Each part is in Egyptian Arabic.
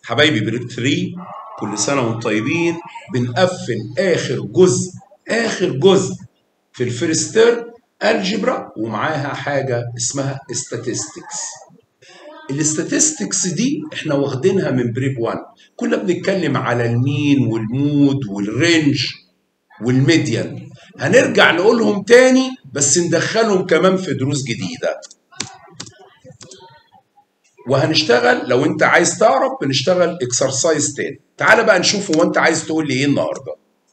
حبايبي بريك 3 كل سنه وانتم طيبين بنقفل اخر جزء اخر جزء في الفيرستير الجبرا ومعاها حاجه اسمها statistics الاستاتستكس دي احنا واخدينها من بريك 1 كنا بنتكلم على المين والمود والرينج والميديان هنرجع نقولهم تاني بس ندخلهم كمان في دروس جديده وهنشتغل لو انت عايز تعرف بنشتغل اكسرسايز تاني تعال بقى نشوف هو انت عايز تقول لي ايه النهارده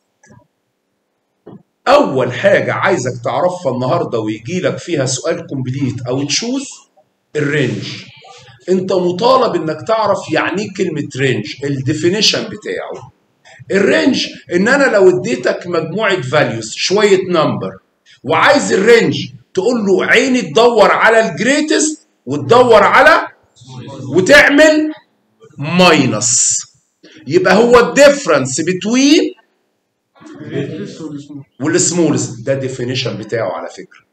اول حاجه عايزك تعرفها النهارده ويجي لك فيها سؤال كومبليت او تشوز الرينج انت مطالب انك تعرف يعني ايه كلمه رينج الديفينيشن بتاعه الرينج ان انا لو اديتك مجموعه فاليوز شويه نمبر وعايز الرينج تقول له عيني تدور على الجريتست وتدور على وتعمل ماينس يبقى هو الديفرنس بتوين والسمولست ده ديفينيشن بتاعه على فكره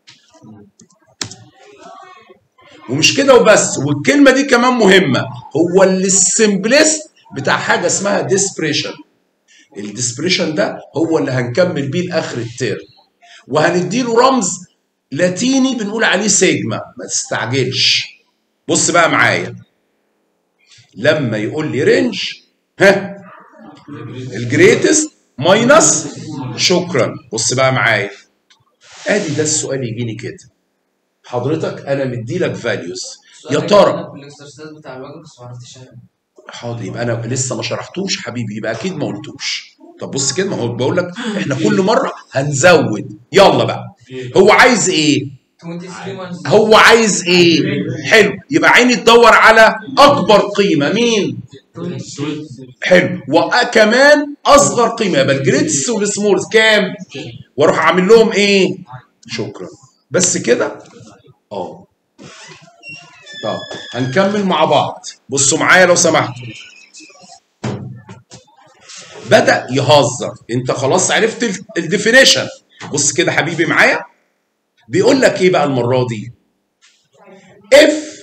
ومش كده وبس والكلمه دي كمان مهمه هو اللي السمبلست بتاع حاجه اسمها ديسبريشن الديسبريشن ده هو اللي هنكمل بيه لاخر الترم وهنديله رمز لاتيني بنقول عليه سيجما ما تستعجلش بص بقى معايا لما يقول لي رينج ها الجريتست ماينس شكرا بص بقى معايا ادي ده السؤال يجيني كده حضرتك انا مدي لك فاليوز يا ترى الاكسرسايز بتاع الواجب بس ما عرفتش اعمل حاضر يبقى انا لسه ما شرحتوش حبيبي يبقى اكيد ما قلتوش طب بص كده ما هو بقول لك احنا كل مره هنزود يلا بقى هو عايز ايه 23 minus هو عايز ايه حلو يبقى عيني تدور على اكبر قيمه مين حلو وكمان اصغر قيمه يبقى الجريتس والسمولز كام واروح اعمل لهم ايه شكرا بس كده اه طب هنكمل مع بعض بصوا معايا لو سمحتوا بدأ يهزر انت خلاص عرفت الديفينيشن بص كده حبيبي معايا بيقول لك ايه بقى المره دي اف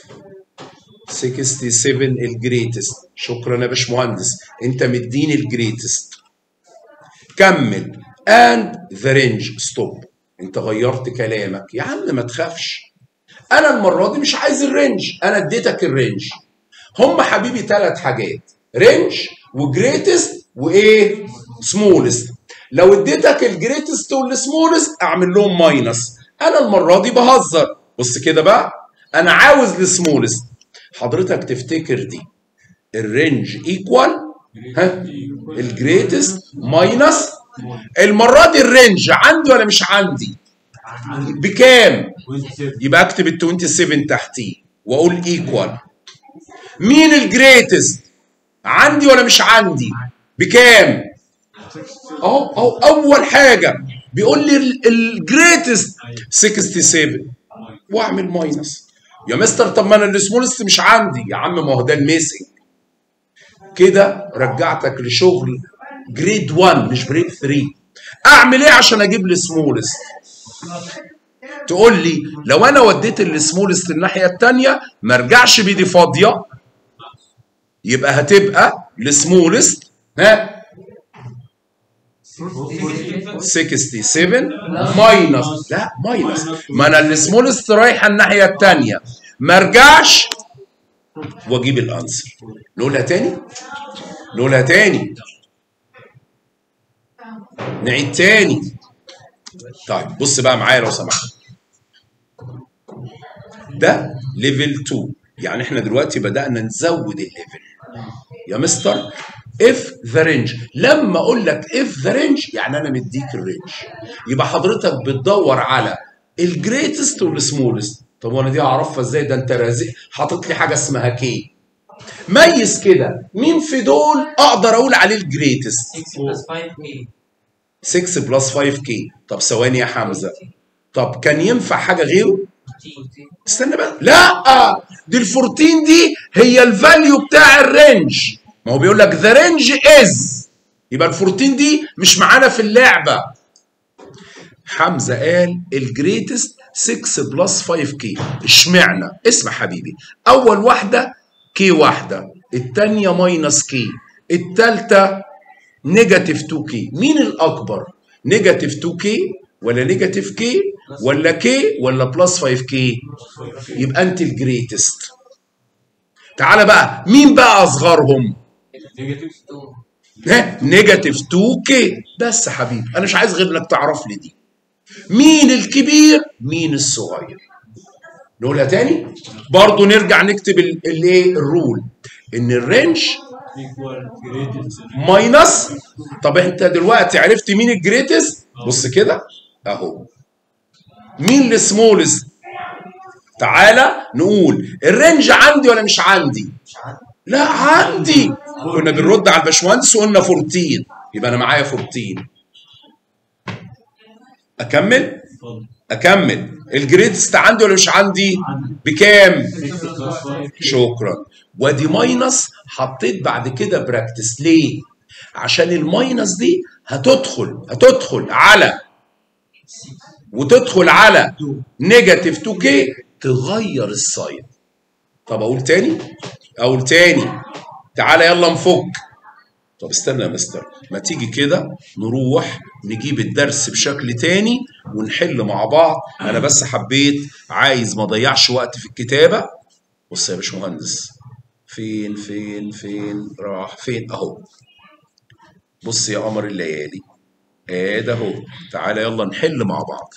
67 الجريتست شكرا يا باشمهندس انت مديني الجريتست كمل and the range stop انت غيرت كلامك يا عم ما تخافش انا المره دي مش عايز الرينج انا اديتك الرينج هم حبيبي ثلاث حاجات رينج وجريتست وايه سمولست لو اديتك الجريتست والسمولست اعمل لهم ماينس انا المره دي بهزر بص كده بقى انا عاوز السمولست حضرتك تفتكر دي الرينج ايكوال ها الجريتست ماينس المره دي الرينج عندي ولا مش عندي بكام يبقى اكتب ال 27 تحتيه واقول ايكوال مين الجريتست عندي ولا مش عندي بكام اهو اهو اول حاجه بيقول لي الجريتست 67 واعمل ماينس يا مستر طب ما انا السمولست مش عندي يا عم ما هو ده الميسنج كده رجعتك لشغل جريد 1 مش جريد 3 اعمل ايه عشان اجيب السمولست تقول لي لو انا وديت السمولست الناحيه الثانيه ما ارجعش بيدي فاضيه يبقى هتبقى السمولست ها 67 ماينس لا ماينس ما انا السمولست رايحه الناحيه الثانيه ما ارجعش واجيب الانسر نقولها تاني نقولها تاني نعيد تاني طيب بص بقى معايا لو سمحت ده ليفل 2 يعني احنا دلوقتي بدأنا نزود الليفل يا مستر اف ذا رينج لما اقول لك اف ذا رينج يعني انا مديك الرينج يبقى حضرتك بتدور على الجريتست والسمولست طب وانا دي اعرفها ازاي ده انت رازق حاطط لي حاجه اسمها كي ميز كده مين في دول اقدر اقول عليه الجريتست 6 بلس 5 كي 6 بلس 5 كي طب ثواني يا حمزه طب كان ينفع حاجه غيره استنى بقى لا دي ال 14 دي هي الفاليو بتاع الرينج ما هو بيقول لك ذا رينج از يبقى ال 14 دي مش معانا في اللعبه حمزه قال الجريتست 6 بلس 5 كي اشمعنى اسمع حبيبي اول واحده كي واحده التانية ماينس كي التالتة نيجاتيف 2 كي مين الأكبر؟ نيجاتيف 2 كي ولا نيجاتيف كي ولا كي ولا بلس 5 كي؟ يبقى أنت الجريتست تعالى بقى مين بقى أصغرهم؟ نيجاتيف 2 ها نيجاتيف 2 كي بس يا حبيبي انا مش عايز غير انك تعرف لي دي مين الكبير مين الصغير نقولها تاني برضو نرجع نكتب ال- الايه الرول ان الرينج equal greatest ماينس طب انت دلوقتي عرفت مين الجريتست بص كده اهو مين السمولست تعالى نقول الرينج عندي ولا مش عندي مش عارف لا عندي كنا بنرد على الباشمهندس وقلنا 14 يبقى انا معايا 14 اكمل اتفضل اكمل الجريدست عندي ولا مش عندي عندي. بكام 6 plus 5 شكرا ودي ماينس حطيت بعد كده براكتس ليه عشان الماينس دي هتدخل هتدخل على وتدخل على نيجاتيف 2 كي تغير الساين طب اقول تاني اقول تاني تعالى يلا نفك طب استنى يا مستر ما تيجي كده نروح نجيب الدرس بشكل تاني ونحل مع بعض انا بس حبيت عايز ما اضيعش وقت في الكتابه بص يا باشمهندس فين فين فين راح فين اهو بص يا قمر الليالي ادي اهو تعالى يلا نحل مع بعض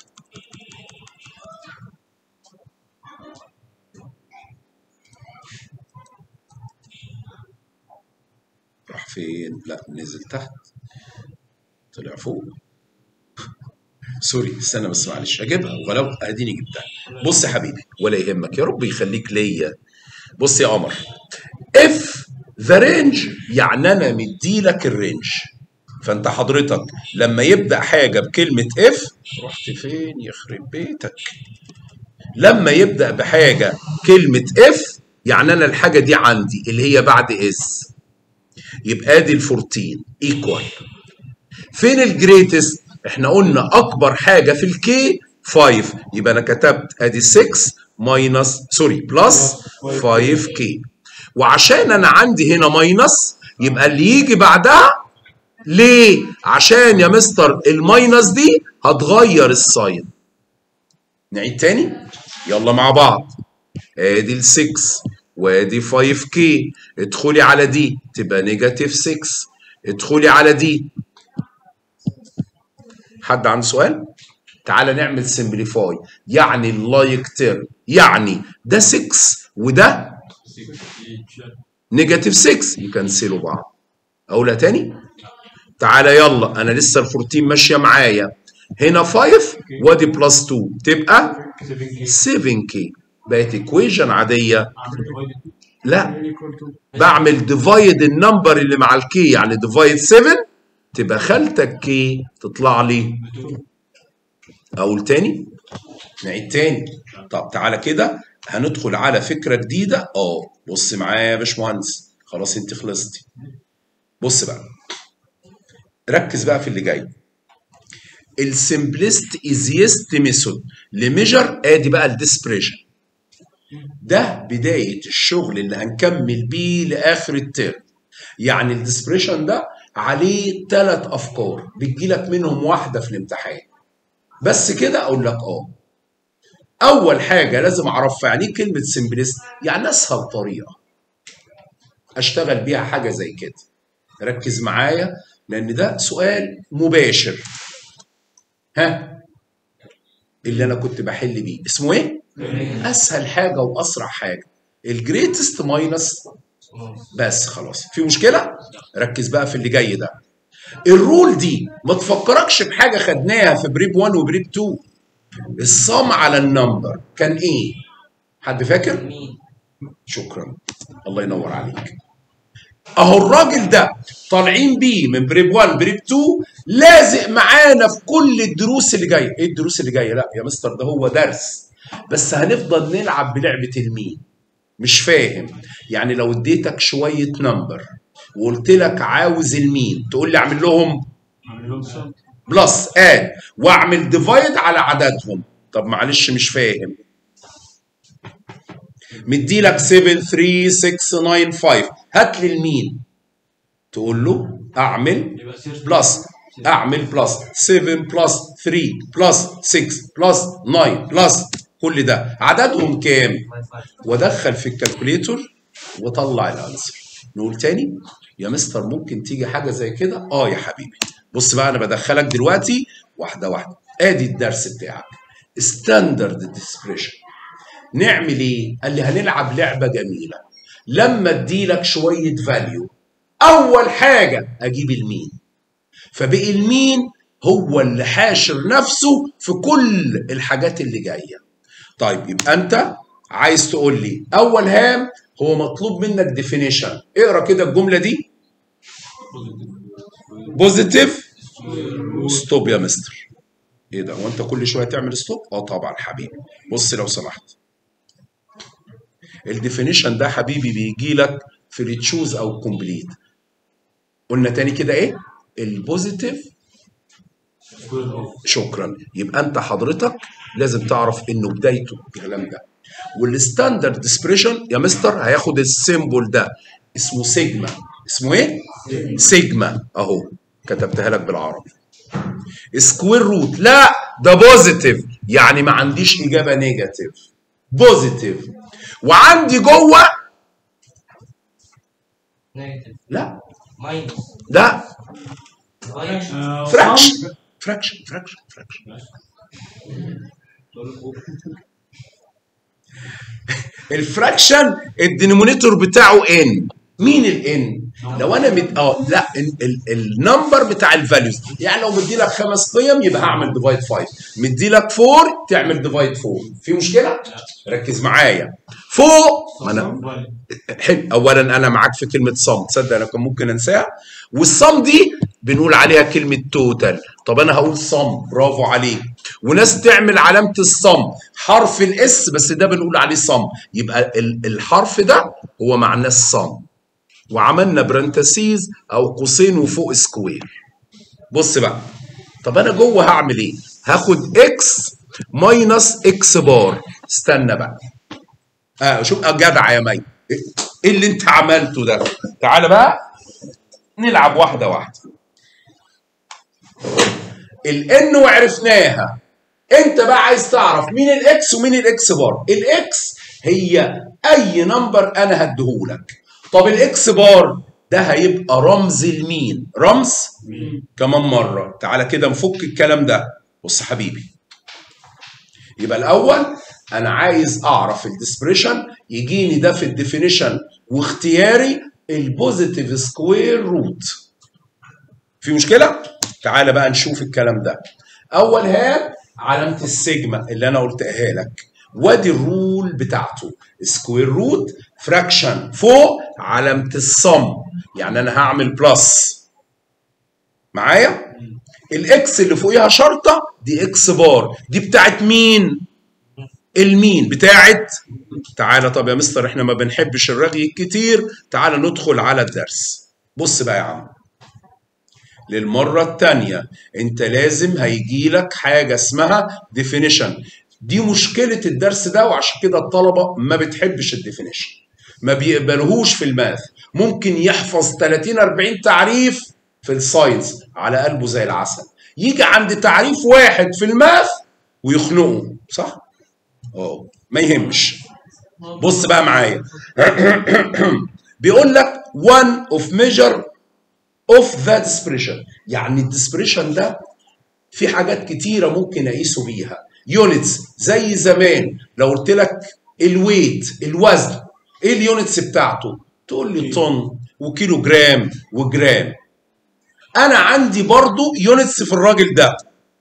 راح فين لا نزل تحت طلع فوق سوري استنى بس معلش اجيبها ولو اديني جبتها بص يا حبيبي ولا يهمك يا رب يخليك ليا بص يا قمر اف ذا رينج يعني انا مديلك الرينج فانت حضرتك لما يبدا حاجه بكلمه اف رحت فين يخرب بيتك لما يبدا بحاجه كلمه اف يعني انا الحاجه دي عندي اللي هي بعد اس يبقى دي ال 14 ايكوال فين الجريتست احنا قلنا اكبر حاجه في الكي 5 يبقى انا كتبت ادي 6 ماينس سوري بلس 5 كي وعشان انا عندي هنا ماينس يبقى اللي يجي بعدها ليه عشان يا مستر الماينس دي هتغير الساين نعيد تاني يلا مع بعض ادي ال 6 وادي 5 كي ادخلي على دي تبقى نيجاتيف 6 ادخلي على دي حد عنده سؤال؟ تعالى نعمل سمبليفاي يعني اللايك تيرم يعني ده 6 وده 6 each نيجاتيف 6 يكنسلوا بعض اقولها تاني تعالى يلا انا لسه ال 14 ماشيه معايا هنا 5 وادي بلس 2 تبقى 7 7 كي بقت ايكويجن عاديه عامل divided لا equal to بعمل ديفايد النمبر اللي مع الكي يعني ديفايد 7 تبقى خالتك كي تطلع لي اقول تاني نعيد تاني طب تعالى كده هندخل على فكره جديده اه بص معايا يا باشمهندس خلاص انت خلصتي بص بقى ركز بقى في اللي جاي السمبلست ايزيست ميثود لميجر ادي بقى الديسبريشن ده بدايه الشغل اللي هنكمل بيه لاخر الترم يعني الديسبريشن ده عليه ثلاث افكار بتجيلك منهم واحده في الامتحان بس كده اقول لك اه اول حاجه لازم اعرفها يعني ايه كلمه سمبلست يعني اسهل طريقه اشتغل بيها حاجه زي كده ركز معايا لان ده سؤال مباشر ها اللي انا كنت بحل بيه اسمه ايه اسهل حاجه واسرع حاجه الجريتست ماينس بس خلاص في مشكله ركز بقى في اللي جاي ده الرول دي ما تفكركش بحاجه خدناها في بريب 1 وبريب 2 الصم على النمبر كان ايه حد فاكر مين شكرا الله ينور عليك اهو الراجل ده طالعين بيه من بريب 1 بريب 2 لازق معانا في كل الدروس اللي جايه ايه الدروس اللي جايه لا يا مستر ده هو درس بس هنفضل نلعب بلعبه المين مش فاهم يعني لو اديتك شويه نمبر وقلت لك عاوز المين تقول لي اعمل لهم عامل لهم sum بلس اد واعمل ديفايد على عددهم طب معلش مش فاهم مديلك 7 3 6 9 5 هات لي المين تقول له اعمل يبقى سيرش بلس اعمل بلس 7 بلس 3 بلس 6 بلس 9 بلس كل ده عددهم كام وادخل في الكالكوليتور وطلع الانسر نقول تاني يا مستر ممكن تيجي حاجه زي كده اه يا حبيبي بص بقى انا بدخلك دلوقتي واحده واحده ادي الدرس بتاعك ستاندرد ديسبريشن نعمل ايه قال لي هنلعب لعبه جميله لما اديلك شويه فاليو اول حاجه اجيب المين فبقي المين هو اللي حاشر نفسه في كل الحاجات اللي جايه طيب يبقى انت عايز تقول لي اول هام هو مطلوب منك ديفينيشن اقرا كده الجمله دي بوزيتيف ستوب يا مستر ايه ده هو انت كل شويه تعمل ستوب اه طبعا حبيبي بص لو سمحت الديفينيشن ده حبيبي بيجي لك في التشوز او الكومبليت قلنا تاني كده ايه البوزيتيف شكرا يبقى انت حضرتك لازم تعرف انه بدايته الكلام ده والستاندرد ديسبريشن يا مستر هياخد السيمبل ده اسمه سيجما اسمه ايه سيجما اهو كتبتها لك بالعربي سكوير روت لا ده بوزيتيف يعني ما عنديش اجابه نيجاتيف بوزيتيف وعندي جوه نيجاتيف لا ماينس ده ماينس فراكشن فراكشن فراكشن فراكشن الفراكشن الدينومينيتور بتاعه ان مين الان لو انا مد... اه لا ال- ال- النمبر بتاع الفاليوز يعني لو مدي لك خمس قيم يبقى هعمل ديفايد 5 مدي لك 4 تعمل ديفايد 4 في مشكله ركز معايا فوق ما انا حلو اولا انا معاك في كلمه صم تصدق انا كان ممكن انساها والصم دي بنقول عليها كلمه توتال طب انا هقول صم برافو عليك وناس تعمل علامه الصم حرف الاس بس ده بنقول عليه صم يبقى ال- الحرف ده هو معناه الصم وعملنا برانتسيز او قوسين وفوق سكوير بص بقى طب انا جوه هعمل ايه هاخد اكس ماينس اكس بار استنى بقى اه شوف آه، جدع يا مي ايه اللي انت عملته ده تعالى بقى نلعب واحده واحده الان وعرفناها انت بقى عايز تعرف مين الاكس ومين الاكس بار الاكس هي اي نمبر انا هديهولك طب الاكس بار ده هيبقى رمز لمين رمز كمان مره تعالى كده نفك الكلام ده بص حبيبي يبقى الاول انا عايز اعرف الديسبريشن يجيني ده في الديفينيشن واختياري البوزيتيف سكوير روت في مشكله تعالى بقى نشوف الكلام ده اول هام علامه السيجما اللي انا قلتها لك وادي الرول بتاعته سكوير روت فراكشن فوق علامه الصم يعني انا هعمل بلس معايا الاكس اللي فوقيها شرطه دي اكس بار دي بتاعت مين المين بتاعت تعالى طب يا مستر احنا ما بنحبش الرغي الكتير تعالى ندخل على الدرس بص بقى يا عم للمرة التانية انت لازم هيجي لك حاجة اسمها definition دي مشكلة الدرس ده وعشان كده الطلبة ما بتحبش الديفينيشن ما بيقبلهوش في الماث ممكن يحفظ 30 40 تعريف في الساينس على قلبه زي العسل يجي عند تعريف واحد في الماث ويخنقه صح؟ اه ما يهمش بص بقى معايا بيقول لك one of measure of the dispersion يعني الديسبريشن ده في حاجات كتيره ممكن اقيسه بيها يونتس زي زمان لو قلت لك الويت الوزن ايه اليونتس بتاعته تقول لي طن وكيلو جرام وجرام انا عندي برضو يونتس في الراجل ده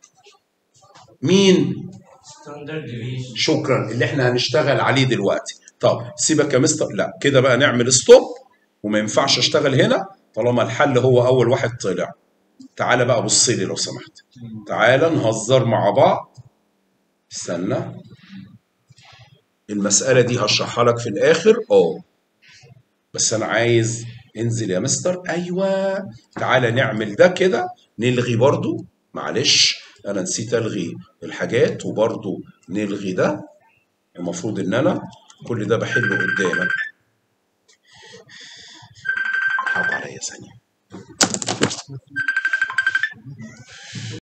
مين ستاندرد ديفيشن شكرا اللي احنا هنشتغل عليه دلوقتي طب سيبك يا مستر لا كده بقى نعمل ستوب وما ينفعش اشتغل هنا طالما الحل هو اول واحد طلع تعالى بقى بص لي لو سمحت تعالى نهزر مع بعض استنى المسألة دي هشرحها لك في الآخر اه بس أنا عايز انزل يا مستر أيوه تعالى نعمل ده كده نلغي برضو معلش أنا نسيت ألغي الحاجات وبرضو نلغي ده المفروض إن أنا كل ده بحله قدامك ضغط عليا ثانيه